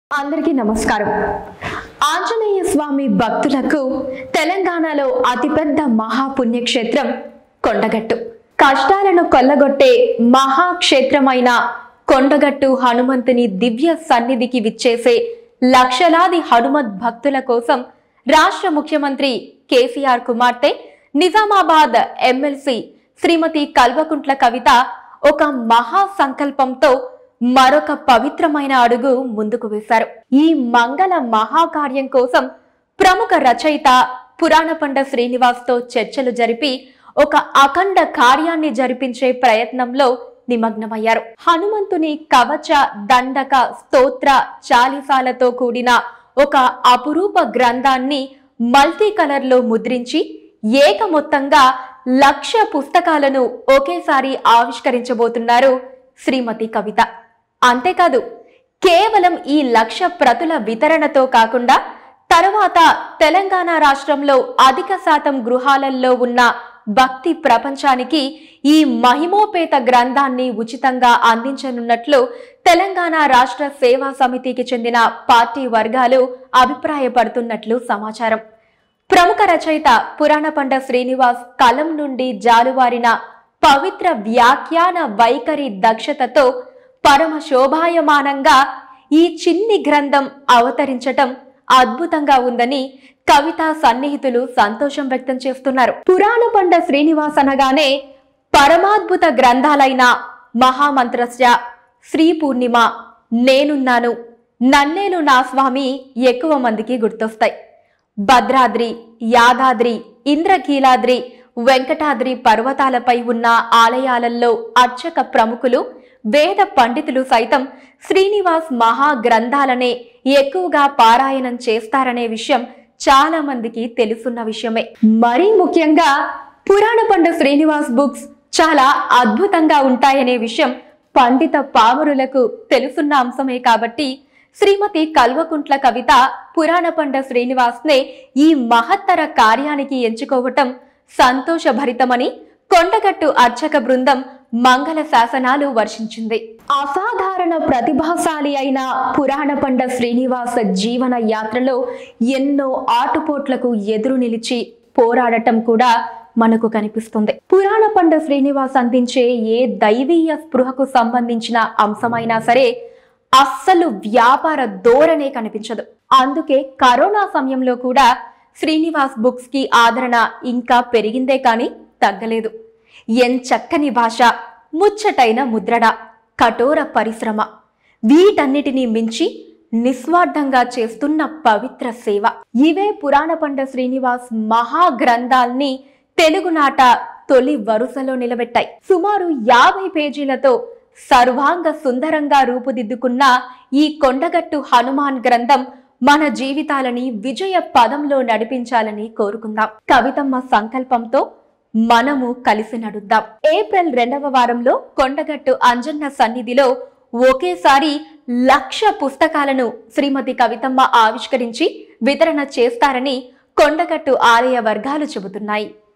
అందరికీ నమస్కారం ఆంజనేయ స్వామి భక్తులకు తెలంగాణలో అతిపెద్ద మహాపుణ్యక్షేత్రం కొండగట్టు కష్టాలను కొల్లగొట్టే మహాక్షేత్రమైన కొండగట్టు హనుమంతుని దివ్య సన్నిధికి విచ్చేసే లక్షలాది హనుమత్ భక్తుల కోసం రాష్ట్ర ముఖ్యమంత్రి కేసీఆర్ కుమార్తె నిజామాబాద్ ఎమ్మెల్సీ శ్రీమతి కల్వకుంట్ల కవిత ఒక మహా సంకల్పంతో మరొక పవిత్రమైన అడుగు ముందుకు వేశారు ఈ మంగళ మహాకార్యం కోసం ప్రముఖ రచయిత పురాణపండ శ్రీనివాస్తో చర్చలు జరిపి ఒక అఖండ కార్యాన్ని జరిపించే ప్రయత్నంలో నిమగ్నమయ్యారు హనుమంతుని కవచ దండక స్తోత్ర చాలీసాలతో కూడిన ఒక అపురూప గ్రంథాన్ని మల్టీ కలర్లో ముద్రించి ఏక మొత్తంగా లక్ష పుస్తకాలను ఒకేసారి ఆవిష్కరించబోతున్నారు శ్రీమతి కవిత అంతేకాదు కేవలం ఈ లక్ష ప్రతుల వితరణతో కాకుండా తరువాత తెలంగాణ రాష్ట్రంలో అధిక శాతం గృహాలలో ఉన్న భక్తి ప్రపంచానికి ఈ మహిమోపేత గ్రంథాన్ని ఉచితంగా అందించనున్నట్లు తెలంగాణ రాష్ట్ర సేవా సమితికి చెందిన పార్టీ వర్గాలు అభిప్రాయపడుతున్నట్లు సమాచారం ప్రముఖ రచయిత పురాణపండ శ్రీనివాస్ కలం నుండి జాలువారిన పవిత్ర వ్యాఖ్యాన వైఖరి దక్షతతో పరమ శోభాయమానంగా ఈ చిన్ని గ్రంథం అవతరించటం అద్భుతంగా ఉందని కవిత సన్నిహితులు సంతోషం వ్యక్తం చేస్తున్నారు పురాణపండ శ్రీనివాస్ అనగానే పరమాద్భుత గ్రంథాలైన మహామంత్రస్య శ్రీ పూర్ణిమ నేనున్నాను నన్నేలు నా స్వామి ఎక్కువ మందికి గుర్తొస్తాయి భద్రాద్రి యాదాద్రి ఇంద్రకీలాద్రి వెంకటాద్రి పర్వతాలపై ఉన్న ఆలయాలలో అర్చక ప్రముఖులు వేద పండితులు సైతం శ్రీనివాస్ మహా గ్రంథాలనే ఎక్కువగా పారాయణం చేస్తారనే విషయం చాలా మందికి తెలుసున్న విషయమే మరీ ముఖ్యంగా పురాణ పండు శ్రీనివాస్ బుక్స్ చాలా అద్భుతంగా ఉంటాయనే విషయం పండిత పామరులకు తెలుసున్న అంశమే కాబట్టి శ్రీమతి కల్వకుంట్ల కవిత పురాణపండ శ్రీనివాస్నే ఈ మహత్తర కార్యానికి ఎంచుకోవటం సంతోషభరితమని కొండగట్టు అర్చక బృందం మంగళ శాసనాలు వర్షించింది అసాధారణ ప్రతిభాశాలి అయిన పురాణపండ శ్రీనివాస జీవన యాత్రలో ఎన్నో ఆటుపోట్లకు ఎదురు నిలిచి పోరాడటం కూడా మనకు కనిపిస్తుంది పురాణపండ శ్రీనివాస్ అందించే ఏ దైవీయ స్పృహకు సంబంధించిన అంశమైనా సరే అస్సలు వ్యాపార ధోరణే కనిపించదు అందుకే కరోనా సమయంలో కూడా శ్రీనివాస్ బుక్స్ కి ఆదరణ ఇంకా పెరిగిందే కానీ తగ్గలేదు ఎంచక్కని భాష ముచ్చటైన ముద్రడ కఠోర పరిశ్రమ వీటన్నిటినీ మించి నిస్వార్థంగా చేస్తున్న పవిత్ర సేవ ఇవే పురాణపండ శ్రీనివాస్ మహా గ్రంథాల్ని తెలుగునాట తొలి వరుసలో నిలబెట్టాయి సుమారు యాభై పేజీలతో సర్వాంగ సుందరంగా రూపుదిద్దుకున్న ఈ కొండగట్టు హనుమాన్ గ్రంథం మన జీవితాలని విజయ పదంలో నడిపించాలని కోరుకుందాం కవితమ్మ సంకల్పంతో మనము కలిసి నడుద్దాం ఏప్రిల్ రెండవ వారంలో కొండగట్టు అంజన్న సన్నిధిలో ఒకేసారి లక్ష పుస్తకాలను శ్రీమతి కవితమ్మ ఆవిష్కరించి వితరణ చేస్తారని కొండగట్టు ఆలయ వర్గాలు చెబుతున్నాయి